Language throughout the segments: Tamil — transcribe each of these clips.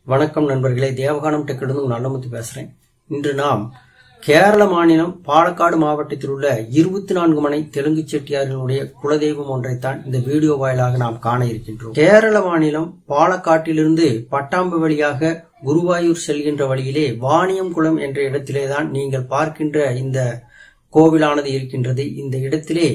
வணக்கம் நண்பர்களே தேவகானம் டெக்கிலிருந்து உங்கள் நல்லமுத்து பேசுறேன் இன்று நாம் கேரள மாநிலம் பாலக்காடு மாவட்டத்தில் உள்ள இருபத்தி நான்கு மனை தெலுங்கு செட்டியார்களுடைய குலதெய்வம் ஒன்றைத்தான் இந்த வீடியோ வாயிலாக நாம் காண இருக்கின்றோம் கேரள மாநிலம் பாலக்காட்டிலிருந்து பட்டாம்பு வழியாக குருவாயூர் செல்கின்ற வழியிலே வாணியம்குளம் என்ற இடத்திலேதான் நீங்கள் பார்க்கின்ற இந்த கோவிலானது இருக்கின்றது இந்த இடத்திலே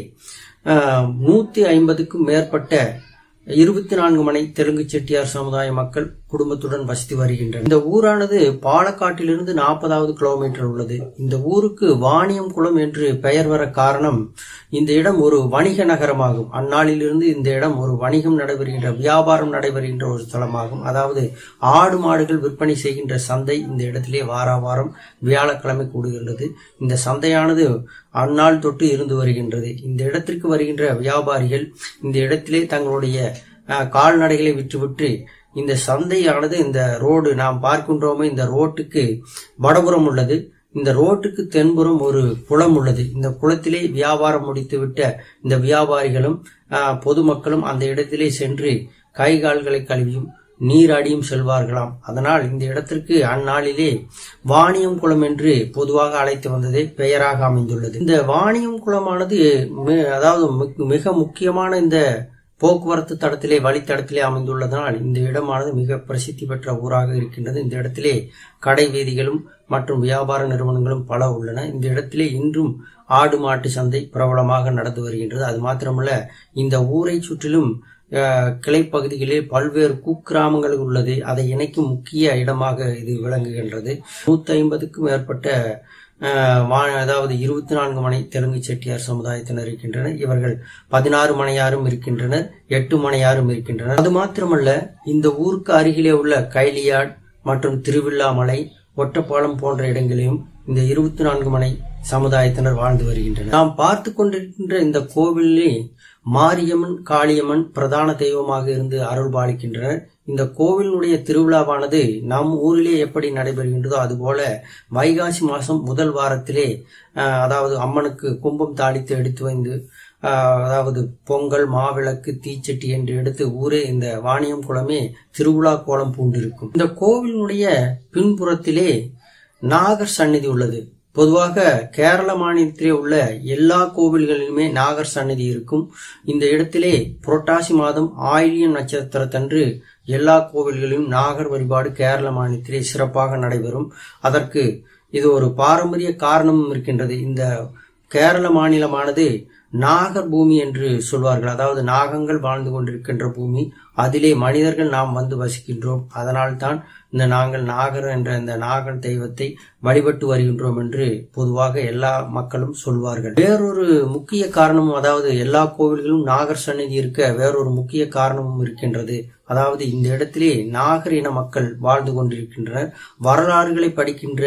நூத்தி ஐம்பதுக்கும் மேற்பட்ட இருபத்தி நான்கு மனை தெலுங்கு செட்டியார் சமுதாய மக்கள் குடும்பத்துடன் வசித்து வருகின்றனர் இந்த ஊரானது பாலக்காட்டிலிருந்து நாற்பதாவது கிலோமீட்டர் உள்ளது இந்த ஊருக்கு வாணியம் குளம் என்று பெயர் வர காரணம் இந்த இடம் ஒரு வணிக நகரமாகும் அந்நாளிலிருந்து இந்த இடம் ஒரு வணிகம் நடைபெறுகின்ற வியாபாரம் நடைபெறுகின்ற ஒரு ஸ்தலமாகும் அதாவது ஆடு மாடுகள் விற்பனை செய்கின்ற சந்தை இந்த இடத்திலே வார வாரம் வியாழக்கிழமை கூடுகின்றது இந்த சந்தையானது அந்நாள் தொட்டு இருந்து வருகின்றது இந்த இடத்திற்கு வருகின்ற வியாபாரிகள் இந்த இடத்திலே தங்களுடைய அஹ், கால்நடைகளை விற்றுவிட்டு இந்த சந்தையானது இந்த ரோடு நாம் பார்க்கின்றோமே இந்த ரோட்டுக்கு வடபுறம் உள்ளது இந்த ரோட்டுக்கு தென்புறம் ஒரு குளம் உள்ளது இந்த குளத்திலே வியாபாரம் முடித்துவிட்ட இந்த வியாபாரிகளும் அஹ், பொதுமக்களும் அந்த இடத்திலே சென்று கை கால்களை கழுவியும் நீராடியும் செல்வார்களாம் அதனால் இந்த இடத்திற்கு அந்நாளிலே வாணியம் குளம் என்று பொதுவாக அழைத்து வந்ததே பெயராக அமைந்துள்ளது இந்த வாணியம் குளமானது மி- அதாவது மிக- மிக முக்கியமான இந்த போக்குவரத்து தடத்திலே வழித்தடத்திலே அமைந்துள்ளதனால் இந்த இடமானது மிக பிரசித்தி பெற்ற ஊராக இருக்கின்றது இந்த இடத்திலே கடை வீதிகளும் மற்றும் வியாபார நிறுவனங்களும் பல உள்ளன இந்த இடத்திலே இன்றும் ஆடு மாட்டு சந்தை பிரபலமாக நடந்து வருகின்றது அது மாத்திரமல்ல இந்த ஊரை சுற்றிலும் அஹ், கிளைப்பகுதிகளில் பல்வேறு குக்கிராமங்கள் உள்ளது அதை இணைக்கும் முக்கிய இடமாக இது விளங்குகின்றது நூத்தி ஐம்பதுக்கும் மேற்பட்ட அஹ், வா- அதாவது இருபத்தி நான்கு மனை தெலுங்கு செட்டியார் சமுதாயத்தினர் இருக்கின்றனர் இவர்கள் பதினாறு மனையாரும் இருக்கின்றனர் எட்டு மனையாரும் இருக்கின்றனர் அது மாத்திரமல்ல இந்த ஊருக்கு அருகிலே உள்ள கைலியாட் மற்றும் திருவில்லாமலை ஒட்டப்பாலம் போன்ற இடங்களிலும் இந்த இருபத்தி நான்கு மனை சமுதாயத்தினர் வாழ்ந்து வருகின்றனர் நாம் பார்த்து கொண்டிருக்கின்ற இந்த கோவிலிலே மாரியம்மன் காளியம்மன் பிரதான தெய்வமாக இருந்து அருள் பாலிக்கின்றனர் இந்த கோவிலுடைய திருவிழாவானது நம் ஊரிலே எப்படி நடைபெறுகின்றதோ அதுபோல வைகாசி மாசம் முதல் வாரத்திலே அஹ், அதாவது அம்மனுக்கு கும்பம் தாளித்து எடுத்து வந்து ஆஹ் அதாவது பொங்கல் மாவிளக்கு தீச்சட்டி என்று எடுத்து ஊரே இந்த வாணியம் குளமே திருவிழா கோலம் பூண்டிருக்கும் இந்த கோவிலினுடைய பின்புறத்திலே நாகர் சந்நிதி உள்ளது பொதுவாக கேரள மாநிலத்திலே உள்ள எல்லா கோவில்களிலுமே நாகர் சந்நிதி இருக்கும் இந்த இடத்திலே புரட்டாசி மாதம் ஆயிலியம் நட்சத்திரத்தன்று எல்லா கோவில்களிலும் நாகர் வழிபாடு கேரள மாநிலத்திலே சிறப்பாக நடைபெறும் அதற்கு இது ஒரு பாரம்பரிய காரணமும் இருக்கின்றது இந்த கேரள மாநிலமானது நாகர் பூமி என்று சொல்வார்கள் அதாவது நாகங்கள் வாழ்ந்து கொண்டிருக்கின்ற பூமி அதிலே மனிதர்கள் நாம் வந்து வசிக்கின்றோம் அதனால்தான் இந்த நாங்கள் நாகர் என்ற இந்த நாகர் தெய்வத்தை வழிபட்டு வருகின்றோம் என்று பொதுவாக எல்லா மக்களும் சொல்வார்கள் வேறொரு முக்கிய காரணமும் அதாவது எல்லா கோவில்களும் நாகர் சந்நிதி இருக்க வேறொரு முக்கிய காரணமும் இருக்கின்றது அதாவது இந்த இடத்திலே நாகர் இன மக்கள் வாழ்ந்து கொண்டிருக்கின்றனர் வரலாறுகளை படிக்கின்ற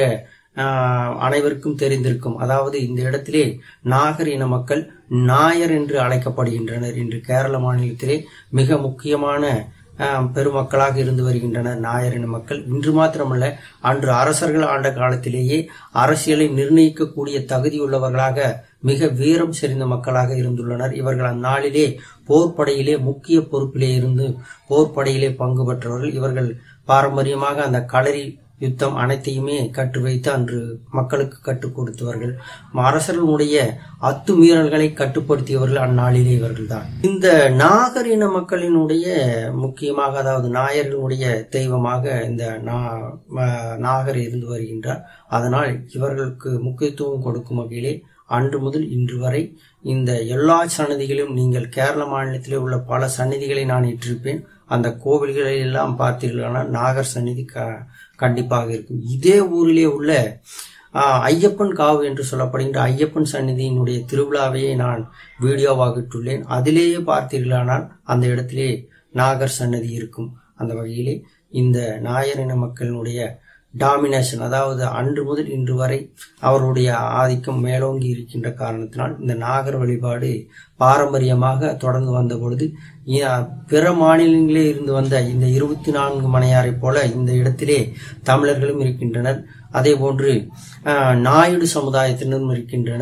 ஆஹ், அனைவருக்கும் தெரிந்திருக்கும் அதாவது இந்த இடத்திலே நாகர் இன மக்கள் நாயர் என்று அழைக்கப்படுகின்றனர் இன்று கேரள மாநிலத்திலே மிக முக்கியமான ஆஹ், பெருமக்களாக இருந்து வருகின்றனர் நாயர் இன மக்கள் இன்று மாத்திரமல்ல அன்று அரசர்கள் ஆண்ட காலத்திலேயே அரசியலை நிர்ணயிக்கக்கூடிய தகுதியுள்ளவர்களாக மிக வீரம் செறிந்த மக்களாக இருந்துள்ளனர் இவர்கள் அந்நாளிலே போர்ப்படையிலே முக்கிய பொறுப்பிலே இருந்து போர்ப்படையிலே பங்கு பெற்றவர்கள் இவர்கள் பாரம்பரியமாக அந்த களரி யுத்தம் அனைத்தையுமே கற்று வைத்து அன்று மக்களுக்கு கற்றுக் கொடுத்தவர்கள் அரசர்களுடைய அத்துமீறல்களை கட்டுப்படுத்தியவர்கள் அந்நாளிலே இவர்கள்தான் இந்த நாகர் இன மக்களினுடைய முக்கியமாக அதாவது நாயர்களுடைய தெய்வமாக இந்த நா- ம- நாகர் இருந்து வருகின்றார் அதனால் இவர்களுக்கு முக்கியத்துவம் கொடுக்கும் வகையிலே அன்று முதல் இன்று வரை இந்த எல்லா சன்னதிகளிலும் நீங்கள் கேரள மாநிலத்திலே உள்ள பல சன்னதிகளை நான் இட்டிருப்பேன் அந்த கோவில்களை எல்லாம் பார்த்தீர்களானால் நாகர் சந்நிதி க- கண்டிப்பாக இருக்கும் இதே ஊரிலே உள்ள ஆஹ், ஐயப்பன் காவு என்று சொல்லப்படுகின்ற ஐயப்பன் சந்நிதியினுடைய திருவிழாவையே நான் வீடியோவாகிட்டுள்ளேன் அதிலேயே பார்த்தீர்களானால் அந்த இடத்திலே நாகர் சன்னதி இருக்கும் அந்த வகையிலே இந்த நாயர் இன மக்களினுடைய டாமினேஷன் அதாவது அன்று முதல் இன்று வரை அவருடைய ஆதிக்கம் மேலோங்கி இருக்கின்ற காரணத்தினால் இந்த நாகர் வழிபாடு பாரம்பரியமாக தொடர்ந்து வந்த பொழுது இ- பிற மாநிலங்களிலே இருந்து வந்த இந்த இருபத்தி நான்கு மனையாரைப் போல இந்த இடத்திலே தமிழர்களும் இருக்கின்றனர் அதே போன்று ஆஹ், நாயுடு சமுதாயத்தினரும் இருக்கின்றனர்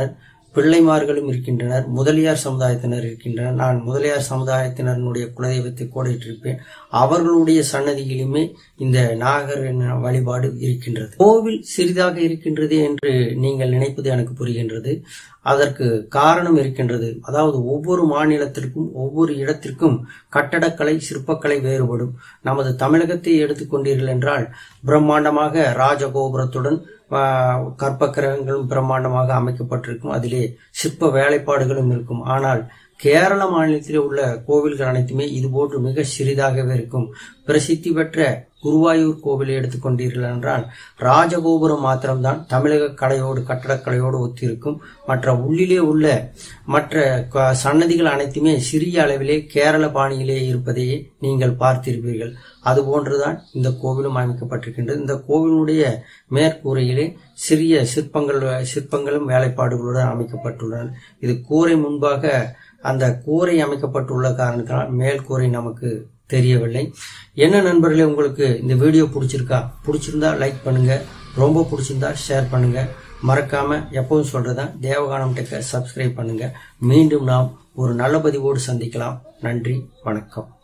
பிள்ளைமார்களும் இருக்கின்றனர் முதலியார் சமுதாயத்தினர் இருக்கின்றனர் நான் முதலியார் சமுதாயத்தினருடைய குலதெய்வத்தை கோடிட்டிருப்பேன் அவர்களுடைய சன்னதியிலுமே இந்த நாகர் என்ற வழிபாடு இருக்கின்றது கோவில் சிறிதாக இருக்கின்றது என்று நீங்கள் நினைப்பது எனக்கு புரிகின்றது அதற்கு காரணம் இருக்கின்றது அதாவது ஒவ்வொரு மாநிலத்திற்கும் ஒவ்வொரு இடத்திற்கும் கட்டடக்கலை சிற்பக்கலை வேறுபடும் நமது தமிழகத்தை எடுத்துக்கொண்டீர்கள் என்றால் பிரம்மாண்டமாக ராஜகோபுரத்துடன் ஆஹ், கற்பக்கிரகங்களும் பிரம்மாண்டமாக அமைக்கப்பட்டிருக்கும் அதிலே சிற்ப வேலைப்பாடுகளும் இருக்கும் ஆனால் கேரள மாநிலத்திலே உள்ள கோவில்கள் அனைத்துமே இதுபோன்று மிக சிறிதாகவே இருக்கும் பிரசித்தி பெற்ற குருவாயூர் கோவிலை எடுத்துக்கொண்டீர்கள் என்றால் ராஜகோபுரம் மாத்திரம்தான் தமிழக கலையோடு கட்டடக்கலையோடு ஒத்திருக்கும் மற்ற உள்ளிலே உள்ள மற்ற க- சன்னதிகள் அனைத்துமே சிறிய அளவிலே கேரள பாணியிலே இருப்பதையே நீங்கள் பார்த்திருப்பீர்கள் அதுபோன்றுதான் இந்த கோவிலும் அமைக்கப்பட்டிருக்கின்றது இந்த கோவிலுடைய மேற்கூரையிலே சிறிய சிற்பங்கள் சிற்பங்களும் வேலைப்பாடுகளுடன் அமைக்கப்பட்டுள்ளன இது கூரை முன்பாக அந்த கூரை அமைக்கப்பட்டுள்ள காரணத்தினால் மேல் கூரை நமக்கு தெரியவில்லை என்ன நண்பர்களே உங்களுக்கு இந்த வீடியோ பிடிச்சிருக்கா பிடிச்சிருந்தா லைக் பண்ணுங்க ரொம்ப பிடிச்சிருந்தா ஷேர் பண்ணுங்க மறக்காம எப்பவும் சொல்றதான் தேவகானம் டெக்கை சப்ஸ்கிரைப் பண்ணுங்க மீண்டும் நாம் ஒரு நல்ல பதிவோடு சந்திக்கலாம் நன்றி வணக்கம்